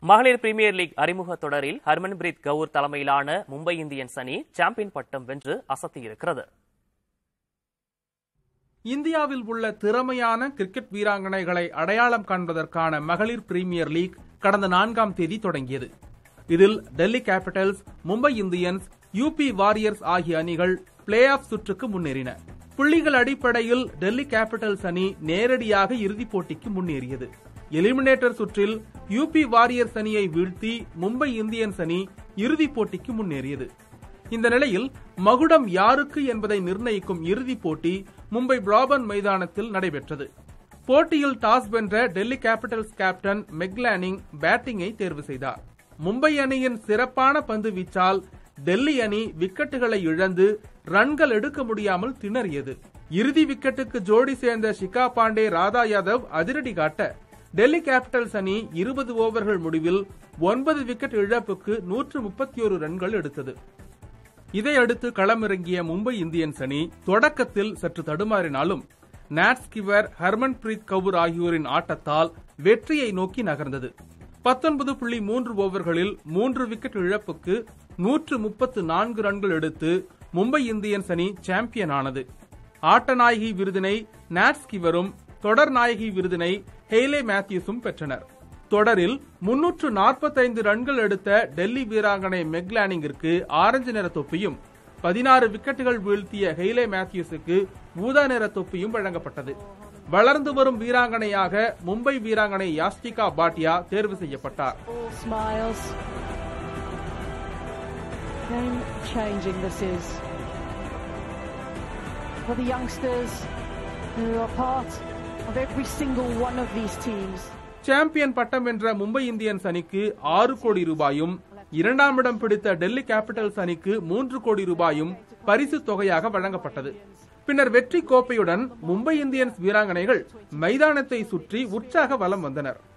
மகளிர் premier league அறிமுக தொடரில் ஹர்மன்பிரீத் கவுர் தலைமையிலான மும்பை இந்தியன்ஸ் அணி சாம்பியன் பட்டம் வென்று அசத்தியிருக்கிறது இந்தியாவில் உள்ள திறமையான கிரிக்கெட் வீராங்கனைகளை அடையாளம் காண்பதற்கான மகளிர் பிரீமியர் லீக் கடந்த நான்காம் தேதி தொடங்கியது இதில் Delhi Capitals Mumbai Indians UP warriors ஆகிய அணிகள் பிளே ஆஃப் சுற்றுக்கு முன்னேறின புள்ளிகள் அடிப்படையில் டெல்லி கேபிட்டல்ஸ் அணி நேரடியாக இறுதிப் போட்டிக்கு முன்னேறியது எலிமினேட்டர் சுற்றில் யூபி வாரியர்ஸ் அணியை வீழ்த்தி மும்பை இந்தியன்ஸ் அணி இறுதிப் போட்டிக்கு முன்னேறியது இந்த நிலையில் மகுடம் யாருக்கு என்பதை நிர்ணயிக்கும் இறுதிப் போட்டி மும்பை பிராபன் மைதானத்தில் நடைபெற்றது போட்டியில் டாஸ் வென்ற டெல்லி கேபிட்டல்ஸ் கேப்டன் மெக்லானிங் பேட்டிங்கை தேர்வு செய்தார் மும்பை அணியின் சிறப்பான பந்து வீச்சால் டெல்லி அணி விக்கெட்டுகளை இழந்து ரன்கள் எடுக்க முடியாமல் திணறியது இறுதி விக்கெட்டுக்கு ஜோடி சேர்ந்த ஷிகா பாண்டே ராதா யாதவ் அதிரடி காட்ட டெல்லி கேபிட்டல்ஸ் அணி இருபது ஓவர்கள் முடிவில் ஒன்பது விக்கெட் இழப்புக்கு நூற்று முப்பத்தி ஒரு ரன்கள் எடுத்தது இதையடுத்து களமிறங்கிய மும்பை இந்தியன்ஸ் அணி தொடக்கத்தில் சற்று தடுமாறினாலும் நாட் ஸ்கிவர் ஹர்மன்பிரீத் கவுர் ஆகியோரின் ஆட்டத்தால் வெற்றியை நோக்கி நகர்ந்தது பத்தொன்பது புள்ளி மூன்று ஓவர்களில் மூன்று விக்கெட் இழப்புக்கு நூற்று முப்பத்து நான்கு ரன்கள் எடுத்து மும்பை இந்தியன்ஸ் அணி சாம்பியன் ஆனது ஆட்டநாயகி விருதினை நாட் ஸ்கிவரும் தொடர் நாயகி விருதினை ஹெய்லே மேத்யூஸும் பெற்றனர் தொடரில் முன்னூற்று நாற்பத்தைந்து ரன்கள் எடுத்த டெல்லி வீராங்கனை மெக்லானிங்கிற்கு ஆரஞ்சு நிற தொப்பியும் பதினாறு விக்கெட்டுகள் வீழ்த்திய ஹெய்லே மேத்யூஸுக்கு ஊதா நிற தொப்பியும் வழங்கப்பட்டது வளர்ந்து வரும் வீராங்கனையாக மும்பை வீராங்கனை யாஸ்டிகா பாட்டியா தேர்வு செய்யப்பட்டார் All smiles. Game changing this is. For the youngsters who are part of every single one of these teams. Champion பட்டம் வென்ற மும்பை இந்தியன்ஸ் அணிக்கு ஆறு கோடி ரூபாயும் இரண்டாம் இடம் பிடித்த டெல்லி கேபிட்டல்ஸ் அணிக்கு மூன்று கோடி ரூபாயும் பரிசு தொகையாக வழங்கப்பட்டது பின்னர் வெற்றி கோப்பையுடன் மும்பை இந்தியன்ஸ் வீராங்கனைகள் மைதானத்தை சுற்றி உற்சாக வலம் வந்தனர்